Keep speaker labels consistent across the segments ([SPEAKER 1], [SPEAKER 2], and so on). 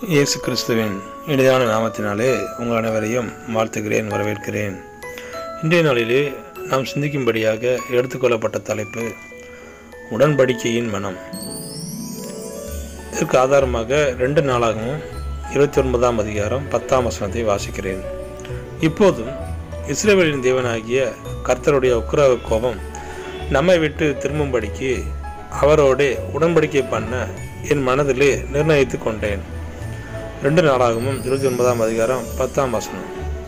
[SPEAKER 1] இயேசு கிறிஸ்துவின் இனிதான நாமத்தினாலே உங்கள் அனைவரையும் வாழ்த்துகிறேன் வரவேற்கிறேன் இன்றைய நாளிலே நாம் சிந்திக்கும்படியாக எடுத்துக்கொள்ளப்பட்ட தலைப்பு உடன்படிக்கையின் மனம் இதற்கு ஆதாரமாக ரெண்டு நாளாகவும் இருபத்தி ஒன்பதாம் அதிகாரம் பத்தாம் வசனத்தை வாசிக்கிறேன் இப்போதும் இஸ்ரேவேலின் தேவனாகிய கர்த்தருடைய உக்கிரக கோபம் நம்மை விட்டு திரும்பும்படிக்கு அவரோடே உடன்படிக்கை பண்ண என் மனதிலே நிர்ணயித்து கொண்டேன் ரெண்டு நாளாகவும் இருபத்தி ஒன்பதாம் அதிகாரம் பத்தாம் வசனம்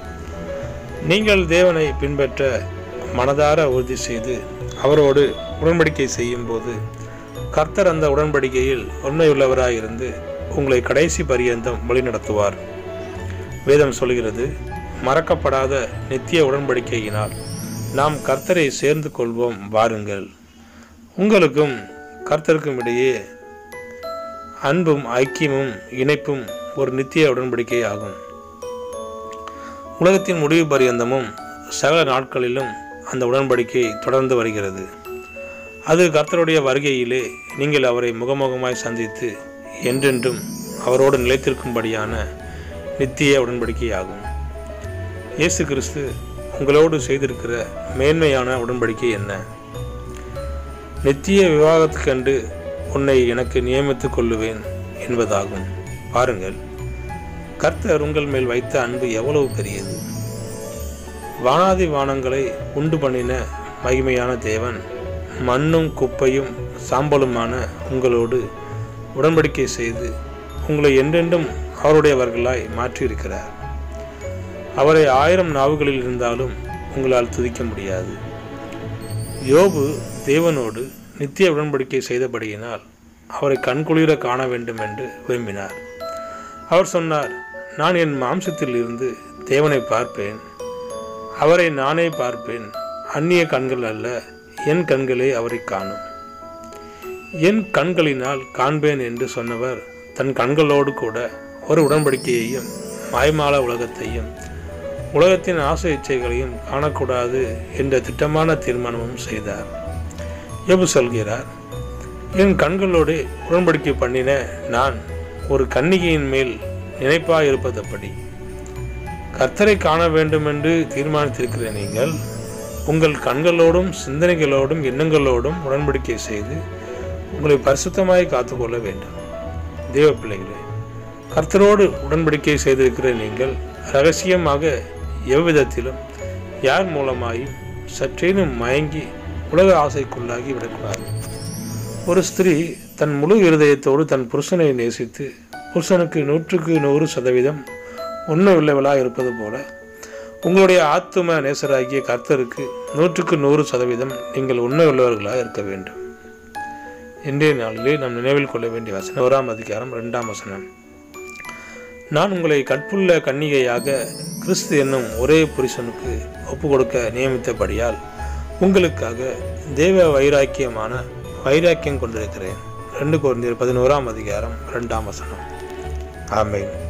[SPEAKER 1] நீங்கள் தேவனை பின்பற்ற மனதார உறுதி செய்து அவரோடு உடன்படிக்கை செய்யும்போது கர்த்தர் அந்த உடன்படிக்கையில் உண்மையுள்ளவராயிருந்து உங்களை கடைசி பரியந்தம் வழிநடத்துவார் வேதம் சொல்கிறது மறக்கப்படாத நித்திய உடன்படிக்கையினால் நாம் கர்த்தரை சேர்ந்து கொள்வோம் வாருங்கள் உங்களுக்கும் கர்த்தருக்கும் இடையே அன்பும் ஐக்கியமும் இணைப்பும் ஒரு நித்திய உடன்படிக்கை ஆகும் உலகத்தின் முடிவு பரியந்தமும் சகல நாட்களிலும் அந்த உடன்படிக்கை தொடர்ந்து வருகிறது அது கர்த்தருடைய வருகையிலே நீங்கள் அவரை முகமுகமாய் சந்தித்து என்றென்றும் அவரோடு நிலைத்திருக்கும்படியான நித்திய உடன்படிக்கை ஆகும் இயேசு கிறிஸ்து உங்களோடு செய்திருக்கிற மேன்மையான உடன்படிக்கை என்ன நித்திய விவாகத்துக்கண்டு உன்னை எனக்கு நியமித்துக் கொள்ளுவேன் என்பதாகும் பாருங்கள் கர்த்தர் உங்கள் மேல் வைத்த அன்பு எவ்வளவு பெரியது வானாதி வானங்களை உண்டு பண்ணின மகிமையான தேவன் மண்ணும் குப்பையும் சாம்பலுமான உங்களோடு உடன்படிக்கை செய்து உங்களை என்றென்றும் அவருடையவர்களாய் மாற்றியிருக்கிறார் அவரை ஆயிரம் நாவுகளில் இருந்தாலும் உங்களால் துதிக்க முடியாது யோபு தேவனோடு நித்திய உடன்படிக்கை செய்தபடியினால் அவரை கண்குளிர காண வேண்டும் என்று விரும்பினார் அவர் சொன்னார் நான் என் மாம்சத்தில் இருந்து தேவனை பார்ப்பேன் அவரை நானே பார்ப்பேன் அந்நிய கண்கள் அல்ல என் கண்களே அவரை காணும் என் கண்களினால் காண்பேன் என்று சொன்னவர் தன் கண்களோடு கூட ஒரு உடன்படிக்கையையும் மாய்மால உலகத்தையும் உலகத்தின் ஆசை இச்சைகளையும் காணக்கூடாது என்ற திட்டமான தீர்மானமும் செய்தார் எபு சொல்கிறார் என் கண்களோடு உடன்படிக்கை பண்ணின நான் ஒரு கன்னிகையின் மேல் நினைப்பாக இருப்பதப்படி கர்த்தரை காண வேண்டும் என்று தீர்மானித்திருக்கிற நீங்கள் உங்கள் கண்களோடும் சிந்தனைகளோடும் எண்ணங்களோடும் உடன்படிக்கை செய்து உங்களை பரிசுத்தமாய் காத்துக்கொள்ள வேண்டும் தேவ பிள்ளைகளே கர்த்தரோடு உடன்படிக்கை செய்திருக்கிற நீங்கள் ரகசியமாக எவ்விதத்திலும் யார் மூலமாயும் சற்றேனும் மயங்கி உலக ஆசைக்குள்ளாகி விடக்கூடாது ஒரு ஸ்திரீ தன் முழு இருதயத்தோடு தன் புருஷனை நேசித்து புருஷனுக்கு நூற்றுக்கு நூறு சதவீதம் உண்மை உள்ளவளாக இருப்பது போல உங்களுடைய ஆத்தும நேசராகிய கர்த்தருக்கு நூற்றுக்கு நூறு சதவீதம் நீங்கள் உண்மை உள்ளவர்களாக இருக்க வேண்டும் இன்றைய நாளிலே நாம் நினைவில் கொள்ள வேண்டிய வசனம் ஓராம் அதிகாரம் ரெண்டாம் வசனம் நான் உங்களை கற்புள்ள கன்னிகையாக கிறிஸ்து என்னும் ஒரே புருஷனுக்கு ஒப்பு கொடுக்க நியமித்தபடியால் உங்களுக்காக தேவ வைராக்கியமான வைராக்கியம் கொண்டிருக்கிறேன் ரெண்டு குழந்தையர் பதினோராம் அதிகாரம் ரெண்டாம் வசனம் ஆமேன்